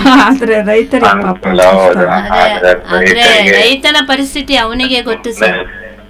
ಆದ್ರೆ ರೈತರಿಗೆ ಪಾಪ ಅನುಕೂಲ ಹೌದು. ಕಷ್ಟ. ಅದೇ ಆದ್ರೆ ಅಂದ್ರೆ ರೈತರಿಗೆ- ರೈತನ ಪರಿಸ್ಥಿತಿ ಅವನಿಗೆ ಗೊತ್ತು ಸರ್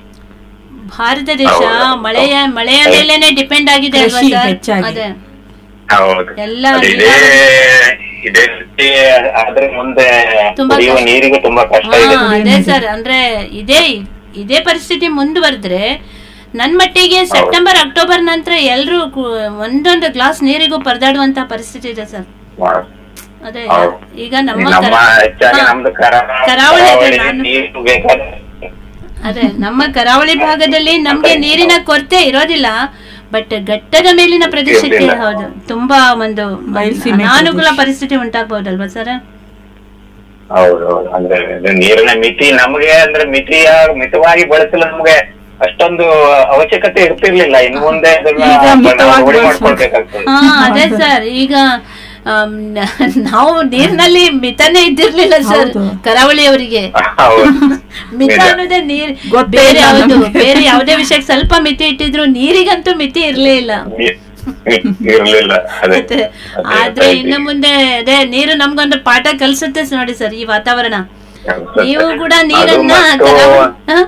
ಭಾರತ ದೇಶ ಹೌದು. ಮಳೆಯ ಮಳೆಯ ಮೇಲೆನೆ ಡಿಪೆಂಡ್ ಆಗಿದೆ ಅಲ್ವಾ ಕೃಷಿ ಸರ್ ಹೆಚ್ಚಾಗಿ. ಅದೇ ಹೌದು ಎಲ್ಲ ಅದು ಇದೇ ಇದೇ ರೀತಿ ಆದ್ರೆ ಮುಂದೆ ತುಂಬಾ ಕುಡಿಯುವ ಕಷ್ಟ. ನೀರಿಗೂ ತುಂಬಾ ಕಷ್ಟ ಇದೆ ಹಾ ಅದೇ ಸರ್ ಅಂದ್ರೆ ಇದೇ ಇದೇ ಪರಿಸ್ಥಿತಿ ಮುಂದುವರೆದ್ರೆ ನನ್ ಮಟ್ಟಿಗೆ ಸೆಪ್ಟೆಂಬರ್ ಅಕ್ಟೋಬರ್ ನಂತರ ಎಲ್ರು ಕು- ಒಂದೊಂದು ಗ್ಲಾಸ್ ನೀರಿಗೂ ಪರದಾಡುವಂತ ಪರಿಸ್ಥಿತಿ ಇದೆ ಸರ್ ಅದೇ ಹೌದು. ಈಗ ನಮ್ಮ ನಮ್ಮ ಕರ- ಹೆಚ್ಚಾಗಿ ಹಾ. ನಮ್ದು ಕರಾವಳಿ ಕರಾವಳಿ ಅದೇ ಕರಾವಳಿ ನಾನು- ನೀರು ಬೇಕಾದ ಅದೇ ನಮ್ಮ ಕರಾವಳಿ ಭಾಗದಲ್ಲಿ ನಮ್ಗೆ ನೀರಿನ ಕೊರತೆ ಇರೋದಿಲ್ಲ ಬಟ್ ಘಟ್ಟದ ಮೇಲಿನ ಪ್ರದೇಶಕ್ಕೆ ಇರೋದಿಲ್ಲ. ಹೌದು ತುಂಬಾ ಒಂದು ಬಯಲುಸೀಮೆ ಅನಾನುಕೂಲ ಪರಿಸ್ಥಿತಿ ಉಂಟಾಗ್ಬೋದಲ್ವಾ ಸರ್ ಹೌದು ಹೌದು ಅಂದ್ರೆ ಇದು ನೀರಿನ ಮಿತಿ ನಮಗೆ ಅಂದ್ರೆ ಮಿತಿಯ ಮಿತವಾಗಿ ಬಳಸಲು ನಮ್ಗೆ ಅಷ್ಟೊಂದು ಅವಶ್ಯಕತೆ ಇರ್ತಿರ್ಲಿಲ್ಲ ಇನ್ನು ಮುಂದೆ ಅದನ್ನ ಈಗ ನಾವು ಮಿತವಾಗಿ ರೂಢಿ ಬಳಸ್ಬೇಕು. ಮಾಡ್ಕೊಳ್ಬೇಕಾಗ್ತದೆ ಹಾ ಅದೇ ಸರ್ ಈಗ ಆಮ್, ನಾವು ನೀರಿನಲ್ಲಿ ಮಿತನೇ ಇದ್ದಿರ್ಲಿಲ್ಲ ಸರ್ ಹೌದು. ಕರಾವಳಿಯವರಿಗೆ ಹೌದು ಮಿತ ನಿಜ. ಅನ್ನೋದೇ ನೀರ್ ಗೊತ್ತೇ ಬೇರೆ ಇಲ್ಲ ಯಾವ್ದು ನಮ್ಗೆ. ಬೇರೆ ಯಾವುದೇ ವಿಷಯಕ್ಕೆ ಸ್ವಲ್ಪ ಮಿತಿ ಇಟ್ಟಿದ್ರು ನೀರಿಗಂತೂ ಮಿತಿ ಇರ್ಲೇ ಇಲ್ಲ ಇರ್ಲಿಲ್ಲ ಅದೇ ಮತ್ತೆ ಅದೇ ಆದ್ರೆ ರೈತ- ಇನ್ನು ಮುಂದೆ ಅದೇ ನೀರು ನಮ್ಗೊಂದು ಪಾಠ ಕಲ್ಸುತ್ತೆ ನೋಡಿ ಸರ್ ಈ ವಾತಾವರಣ ಕಲ್ಸುತ್ತೆ. ನೀವು ಕೂಡ ಅದು ನೀರನ್ನ ಮತ್ತು- ಕರಾವಳಿ- ಹ?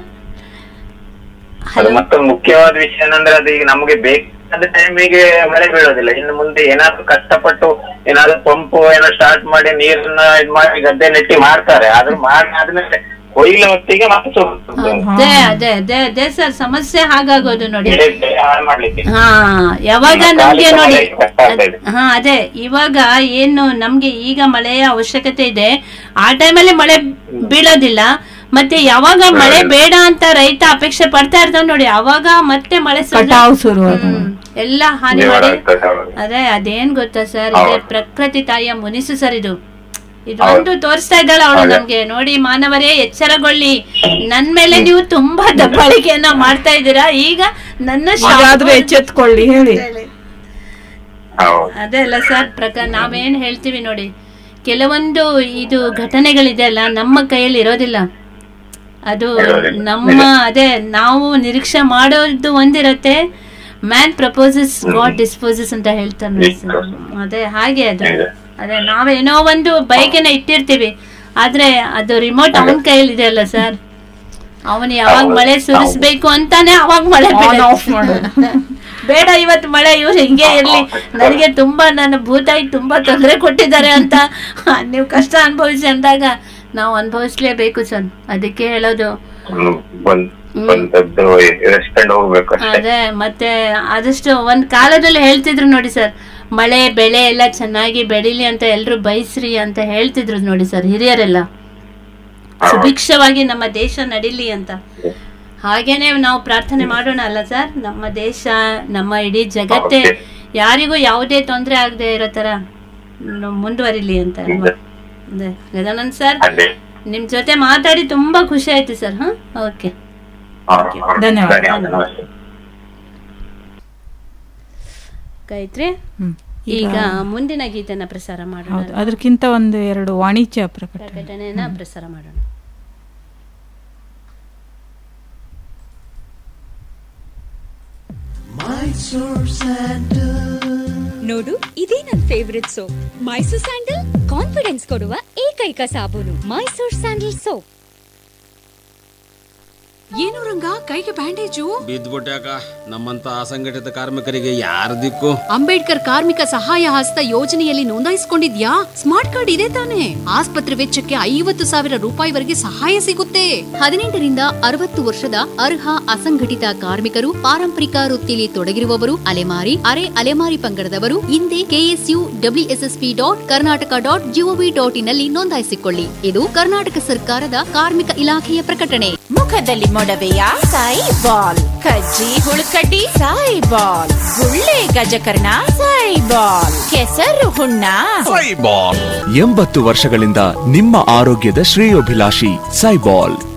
ಅದು ಹಲೋ ಮತ್ತೊಂದು ಮುಖ್ಯವಾದ ವಿಷಯ ಏನಂದ್ರೆ ಅದು ಈಗ ನಮಗೆ ಬೇಕಾದ ಟೈಮಿಗೆ ಮಳೆ ಬೀಳೋದಿಲ್ಲ ಇನ್ನು ಮುಂದೆ ಏನಾದ್ರು ಕಷ್ಟಪಟ್ಟು ಏನಾದ್ರು ಪಂಪು ಏನೋ ಸ್ಟಾರ್ಟ್ ಮಾಡಿ ನೀರನ್ನ ಇದ್ ಮಾಡಿ ಗದ್ದೆ ನೆಟ್ಟಿ ಮಾಡ್ತಾರೆ ಆದ್ರೂ ಮಾಡಿ ಆದ್ಮೇಲೆ ಕೊಯ್ಲು ಹೊತ್ತಿಗೆ ಮತ್ತೆ ಸುಟ್ಟು ಅದೇ ಅದೇ ಅದೇ ಅದೇ ಸರ್ ಸಮಸ್ಯೆ ಹಾಗಾಗೋದು ನೋಡಿ ಬೆಳೆ ಹಾಳು ಮಾಡ್ಲಿಕ್ಕೆ ಹಾ ಯಾವಾಗ ನಮ್ಮ ನಮ್ಗೆ ಕಾಲಿಗೆ ನೋಡಿ ಮಳೆ ಕಷ್ಟ ಆಗ್ತಾ ಇದೆ. ಹಾ ಅದೇ ಇವಾಗ ಏನು ನಮ್ಗೆ ಈಗ ಮಳೆಯ ಅವಶ್ಯಕತೆ ಇದೆ ಆ ಟೈಮಲ್ಲಿ ಮಳೆ ಬೀಳೋದಿಲ್ಲ ಮತ್ತೆ ಯಾವಾಗ ಮಳೆ ಬೇಡ ಅಂತ ರೈತ ಅಪೇಕ್ಷೆ ಪಡ್ತಾ ಇರ್ತಾವ ನೋಡಿ ಅವಾಗ ಮತ್ತೆ ಮಳೆ ಸುರಿದು- ಕಟಾವು ಶುರು ಹ್ಮ್. ಎಲ್ಲ ಹಾನಿ ಜೀವನ ಮಾಡಿ ಆಗ್ತದೆ, ಹೌದು. ಅದೇ ಅದೇನ್ ಗೊತ್ತಾ ಸರ್ ಇದೆ ಹೌದು. ಪ್ರಕೃತಿ ತಾಯಿಯ ಮುನಿಸು ಸರ್ ಇದು ಇದು ಹೌದು. ಒಂದು ತೋರಿಸ್ತಾ ಇದ್ದಾಳೆ ಅವಳು ಅದೇ. ನಮ್ಗೆ ನೋಡಿ ಮಾನವರೇ ಎಚ್ಚರಗೊಳ್ಳಿ ನನ್ ಮೇಲೆ ನೀವು ತುಂಬಾ ದಬ್ಬಾಳಿಕೆಯನ್ನ ಮಾಡ್ತಾ ಇದ್ದೀರಾ ಈಗ ನನ್ನ ಶಾಪ- ಈಗಾದ್ರೂ ಎಚ್ಚೆತ್ಕೊಳ್ಳಿ ಹೇಳಿ ಹೌದು ಅದೇ ಅಲ್ಲ ಸರ್ ಪ್ರಕಾರ ನಾವೇನ್ ಹೇಳ್ತೀವಿ ನೋಡಿ ಕೆಲವೊಂದು ಇದು ಘಟನೆಗಳಿದೆ ಅಲ್ಲ ನಮ್ಮ ಕೈಯಲ್ಲಿ ಇರೋದಿಲ್ಲ ಅದು ಇರೋದಿಲ್ಲ. ನಮ್ಮ ಅದೇ ನಾವು ನಿರೀಕ್ಷೆ ಮಾಡೋದು ಒಂದಿರತ್ತೆ ಮ್ಯಾನ್ ಪ್ರಪೋಸಸ್ ಗಾಡ್ ಡಿಸ್ಪೋಸಸ್ ಅಂತ ಹೇಳ್ತಾರೆ ನೋಡಿ ಸರ್ ಅದೇ ಹಾಗೆ ಅದು ನಿಜ. ಅದೇ ನಾವೇನೋ ಒಂದು ಬೈಕನ್ನ ಇಟ್ಟಿರ್ತೀವಿ ಆದ್ರೆ ಅದು ರಿಮೋಟ್ ಅವನ ಕೈಯಲ್ಲಿ ಇದೆ ಅಲ್ಲ ಸರ್ ಅವನು ಯಾವಾಗ ಹೌದು. ಮಳೆ ಸುರಿಸ್ಬೇಕು ಅಂತಾನೆ ಅವಾಗ ಮಳೆ ಆನ್ ಬೀಳುತ್ತೆ. ಆಫ್ ಮಾಡೋದು ಬೇಡ ಇವತ್ತು ಮಳೆ ಇವ್ರು ಹಿಂಗೆ ಇರ್ಲಿ ನನಗೆ ತುಂಬಾ ನನ್ನ ಭೂತಾಯಿ ತುಂಬಾ ತೊಂದರೆ ಕೊಟ್ಟಿದ್ದಾರೆ ಅಂತ ನೀವು ಕಷ್ಟ ಅನುಭವಿಸಿ ಅಂದಾಗ ನಾವು ಅನುಭವಿಸ್ಲೇಬೇಕು ಸರ್ ಅದಕ್ಕೆ ಹೇಳೋದು ಹ್ಮ್, ಬಂದ್ ಬಂದದ್ದು ಎಸ್ಕೊಂಡು ಹೋಗ್ಬೇಕು ಅಷ್ಟೇ ಅದೇ ಮತ್ತೆ ಆದಷ್ಟು ಒಂದ್ ಕಾಲದಲ್ಲಿ ಹೇಳ್ತಿದ್ರು ನೋಡಿ ಸರ್ ಮಳೆ ಬೆಳೆ ಎಲ್ಲ ಚೆನ್ನಾಗಿ ಬೆಳಿಲಿ ಅಂತ ಎಲ್ರು ಬಯಸ್ರಿ ಅಂತ ಹೇಳ್ತಿದ್ರು ನೋಡಿ ಸರ್ ಹಿರಿಯರೆಲ್ಲ ಸುಭಿಕ್ಷವಾಗಿ ನಮ್ಮ ದೇಶ ನಡೀಲಿ ಅಂತ ಹಾಗೇನೆ ನಾವು ಪ್ರಾರ್ಥನೆ ಮಾಡೋಣ ಅಲ್ಲ ಸರ್ ನಮ್ಮ ದೇಶ ನಮ್ಮ ಇಡೀ ಜಗತ್ತೇ ಹೌದು. ಯಾರಿಗೂ ಯಾವುದೇ ತೊಂದರೆ ಆಗದೆ ಇರೋ ತರ ಮ್, ಮುಂದುವರಿಲಿ ಅಂತ ಅಲ್ವಾ ಅದೇ ಗಜಾನಂದ್ ಸರ್ ಅದೇ ನಿಮ್ ಜೊತೆ ಮಾತಾಡಿ ತುಂಬಾ ಖುಷಿ ಆಯ್ತು ಸರ್ ಹಾ ಓಕೆ ಹಾ, ಹಾ. ಧನ್ಯವಾದ. ಧನ್ಯವಾದ ನಮಸ್ತೆ. ಗಾಯತ್ರಿ ಹ್ಮ್. ಈಗ ಮುಂದಿನ ಗೀತೆನ ಪ್ರಸಾರ ಮಾಡೋಣ ಹೌದು ಅದಕ್ಕಿಂತ ಒಂದು ಎರಡು ವಾಣಿಜ್ಯ ಪ್ರಕಟಣೆ ಪ್ರಕಟಣೆನ ಪ್ರಸಾರ ಮಾಡೋಣ ನೋಡು ಇದೇ ನನ್ favourite soap Mysore sandal confidence ಕೊಡುವ ಏಕೈಕ ಸಾಬೂನು ಮೈಸೂರ್ ಸ್ಯಾಂಡಲ್ ಸೋಪ್ ಏನು ರಂಗ ಕೈಗೆ ಬ್ಯಾಂಡೇಜು ಬಿದ್ದ್ಬಿಟ್ಯಾಕ ನಮ್ಮಂತ ಅಸಂಘಟಿತ ಕಾರ್ಮಿಕರಿಗೆ ಯಾರ ದಿಕ್ಕು ಅಂಬೇಡ್ಕರ್ ಕಾರ್ಮಿಕ ಸಹಾಯ ಹಸ್ತ ಯೋಜನೆಯಲ್ಲಿ ನೋಂದಾಯಿಸಿಕೊಂಡಿದ್ಯಾ ಸ್ಮಾರ್ಟ್ ಕಾರ್ಡ್ ಇದೆ ತಾನೆ ಆಸ್ಪತ್ರೆ ವೆಚ್ಚಕ್ಕೆ ಐವತ್ತು ಸಾವಿರ ರೂಪಾಯಿವರೆಗೆ ಸಹಾಯ ಸಿಗುತ್ತೆ ಹದಿನೆಂಟರಿಂದ ಅರವತ್ತು ವರ್ಷದ ಅರ್ಹ ಅಸಂಘಟಿತ ಕಾರ್ಮಿಕರು ಪಾರಂಪರಿಕ ವೃತ್ತಿಲಿ ತೊಡಗಿರುವವರು ಅಲೆಮಾರಿ ಅರೆ ಅಲೆಮಾರಿ ಪಂಗಡದವರು ಹಿಂದೆ KSU WSSP dot Karnataka dot GOV dot in ನಲ್ಲಿ ನೋಂದಾಯಿಸಿಕೊಳ್ಳಿ ಇದು ಕರ್ನಾಟಕ ಸರ್ಕಾರದ ಕಾರ್ಮಿಕ ಇಲಾಖೆಯ ಪ್ರಕಟಣೆ ಮುಖದಲ್ಲಿ ಮೊಡವೆಯ ಸಾಯಿ ಬಾಲ್ ಕಜ್ಜಿ ಹುಳುಕಡ್ಡಿ ಸಾಯಿ ಬಾಲ್ ಗುಳ್ಳೆ ಗಜಕರ್ಣ ಸಾಯಿ ಬಾಲ್ ಕೆಸರು ಹುಣ್ಣ ಎಂಬತ್ತು ವರ್ಷಗಳಿಂದ ನಿಮ್ಮ ಆರೋಗ್ಯದ ಶ್ರೇಯೋಭಿಲಾಷಿ ಸೈಬಾಲ್